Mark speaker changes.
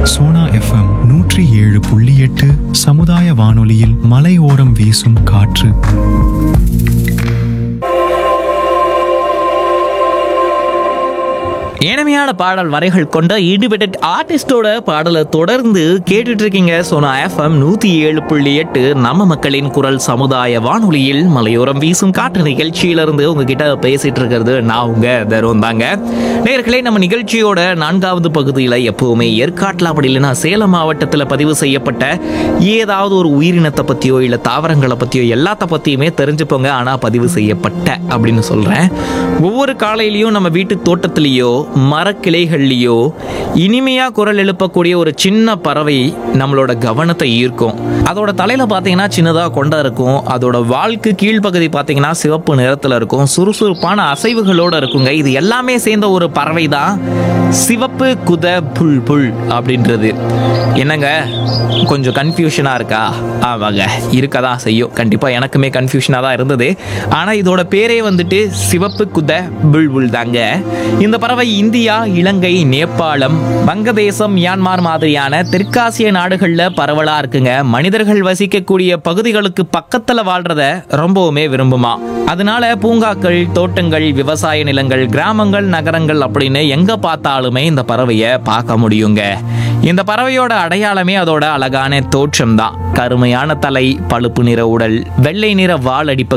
Speaker 1: Sona FM நூற்றி ஏழு புள்ளி எட்டு சமுதாய வானொலியில் மலையோரம் வீசும் காற்று
Speaker 2: இனிமையான பாடல் வரைகள் கொண்ட இண்டிபெண்டன்ட் ஆர்டிஸ்டோட பாடலை தொடர்ந்து கேட்டுட்டு இருக்கீங்க சோனா எஃப்எம் நூத்தி ஏழு புள்ளி எட்டு நம்ம மக்களின் குரல் சமுதாய வானொலியில் மலையோரம் வீசும் காற்று நிகழ்ச்சியிலிருந்து உங்ககிட்ட பேசிட்டு இருக்கிறது நான் உங்க தருண் தாங்க நேர்களே நம்ம நிகழ்ச்சியோட நான்காவது பகுதியில் எப்பவுமே ஏற்காட்டில் அப்படி இல்லைன்னா சேலம் மாவட்டத்தில் பதிவு செய்யப்பட்ட ஏதாவது ஒரு உயிரினத்தை பற்றியோ இல்லை தாவரங்களை பற்றியோ எல்லாத்த பற்றியுமே தெரிஞ்சுப்போங்க ஆனால் பதிவு செய்யப்பட்ட அப்படின்னு சொல்கிறேன் ஒவ்வொரு காலையிலையும் நம்ம வீட்டு தோட்டத்திலேயோ மரக்கிளைகள்லையோ இனிமையாக குரல் எழுப்பக்கூடிய ஒரு சின்ன பறவை நம்மளோட கவனத்தை ஈர்க்கும் அதோட தலையில் பார்த்தீங்கன்னா சின்னதாக கொண்டா இருக்கும் அதோட வாழ்க்கு கீழ்ப்பகுதி பார்த்தீங்கன்னா சிவப்பு நிறத்தில் இருக்கும் சுறுசுறுப்பான அசைவுகளோட இருக்குங்க இது எல்லாமே சேர்ந்த ஒரு பறவை தான் சிவப்பு குத புல் புல் அப்படின்றது என்னங்க கொஞ்சம் கன்ஃபியூஷனாக இருக்கா ஆமாங்க இருக்க தான் செய்யும் கண்டிப்பாக எனக்குமே கன்ஃபியூஷனாக தான் இருந்தது ஆனால் இதோட பேரே வந்துட்டு சிவப்பு குத புல்புல் தாங்க இந்த பறவை இந்தியா இலங்கை நேபாளம் வங்கதேசம் மியான்மார் மாதிரியான தெற்காசிய நாடுகளில் பரவலாக இருக்குங்க மனிதர்கள் வசிக்கக்கூடிய பகுதிகளுக்கு பக்கத்தில் வாழ்றத ரொம்பவுமே விரும்புமா அதனால பூங்காக்கள் தோட்டங்கள் விவசாய நிலங்கள் கிராமங்கள் நகரங்கள் அப்படின்னு எங்க பார்த்தாலுமே இந்த பறவையை பார்க்க முடியுங்க இந்த பறவையோட அடையாளமே அதோட அழகான தோற்றம் தான் கருமையான தலை பழுப்பு நிற உடல் வெள்ளை நிற வால் அடிப்ப